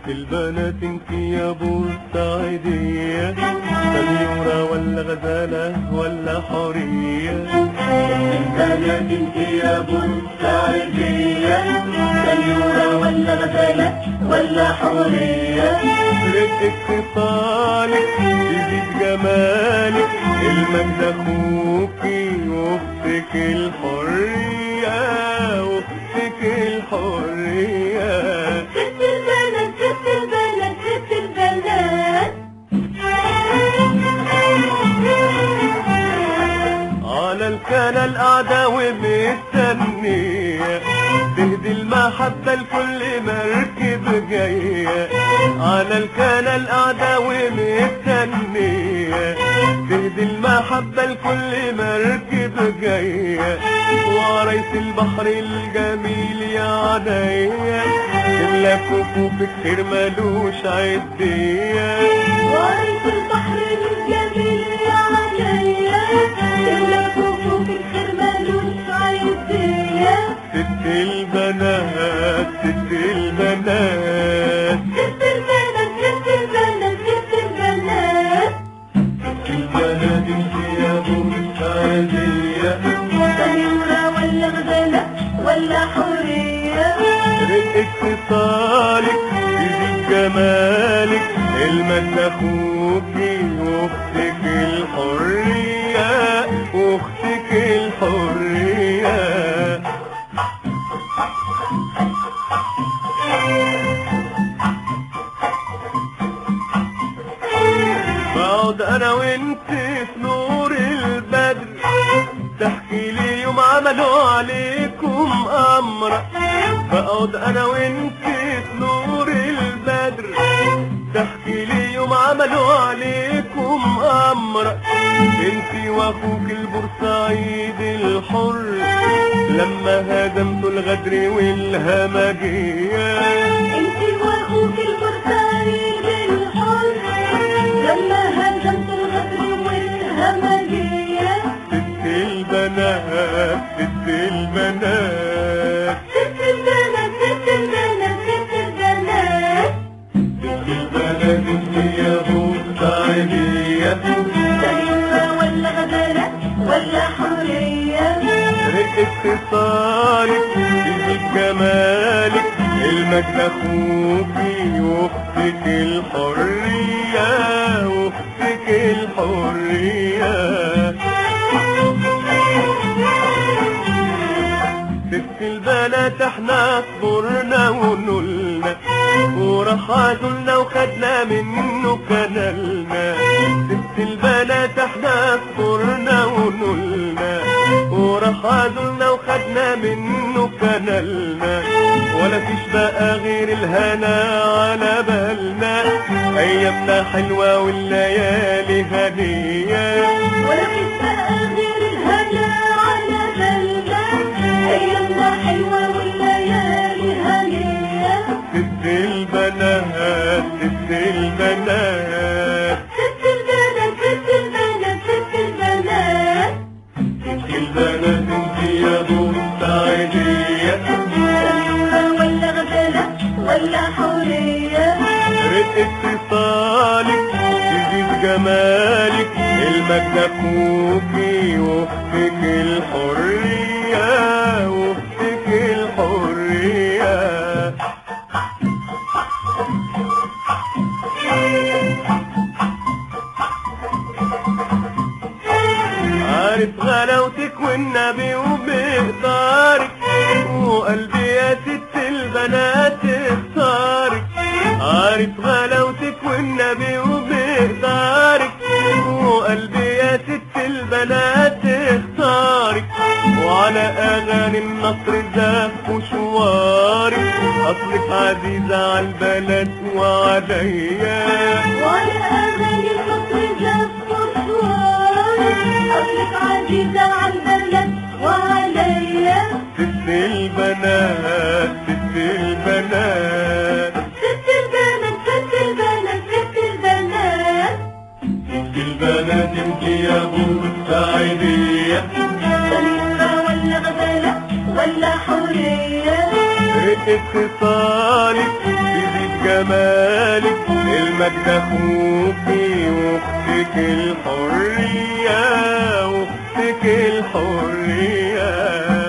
ست البنات انت يا بورسعيدية سميورة ولا غزالة ولا حورية البنات انت يا بورسعيدية سيورة ولا غزالة ولا حورية رقة خصالك تزيد جمالك المجد اخوكي واختك الحرية واختك الحرية ست البنات ست البنات ست البنات على الكنى القعدة ومستنية تهدي المحبة لكل مركب جاية على الكنى القعدة ومستنية تهدي المحبة لكل مركب جاية وعريس البحر الجميل يا عينيا تملى كفوفك خير ملوش عدية وارث البحر الجميل يا عليا تملى كفوف الخير ملوش عيدية ست البنات ست البنات ست البنات ست البنات ست البنات البنات انت يا بورسعيدية سيورة ولا غزالة ولا حورية رقة اتصالك تزيد جمالك المجد اخوكي واختك الحرية واختك الحرية بقعد انا وانت في نور البدر تحكي لي يوم عملوا عليكم امر بقعد انا وانت في نور البدر تحكي لي يوم عملوا عليكم امر انت واخوك البورسعيد الحر لما هدمتوا الغدر والهمجيه انت واخوك البرسعيد الحر لما هزمت الغدر والهمجية ست البنات ست البنات ست البنات ست البنات ست البنات ست البنات انت يا بورسعيدية سيورة ولا غزالة ولا حورية رقة اتصالك تزيد جمالك المجد اخوكي واختك الحرية واختك الحرية ست البنات احنا صبرنا ونلنا وراح عزلنا وخدنا منه كنلنا ست البنات احنا صبرنا ونلنا وراح عزلنا وخدنا منه كنلنا ولا فيش بقى غير الهنا على بالنا ايامنا حلوة والليالي هنية ولا في بقى غير الهنا على بالنا ايامنا حلوة والليالي هنية ست البنات ست البنات ست البنات ست البنات ست البنات ست البنات انت يا بورسعيدية سيورة ولا غزالة ولا حورية رقة اتصالك تزيد جمالك المجد اخوكي واختك الحرية واختك الحرية عارف غلاوتك والنبي وبإقدارك وقلبي يا ست البنات اختارك عارف غلاوتك والنبي وبإقدارك وقلبي يا ست البنات اختارك وعلى أغاني النصر زاف وشوارك أصلك عزيزة عالبنات وعليا وعلى أغاني الفصل زف وصوار أصلك عزيزة عالبلد وعليا ست البنات ست البنات ست البنات ست البنات ست البنات ست البنات انت يا بورسعيدية سميرة ولا غزالة ولا حورية اتصالك تزيد جمالك المجد اخوكي واختك الحرية واختك الحرية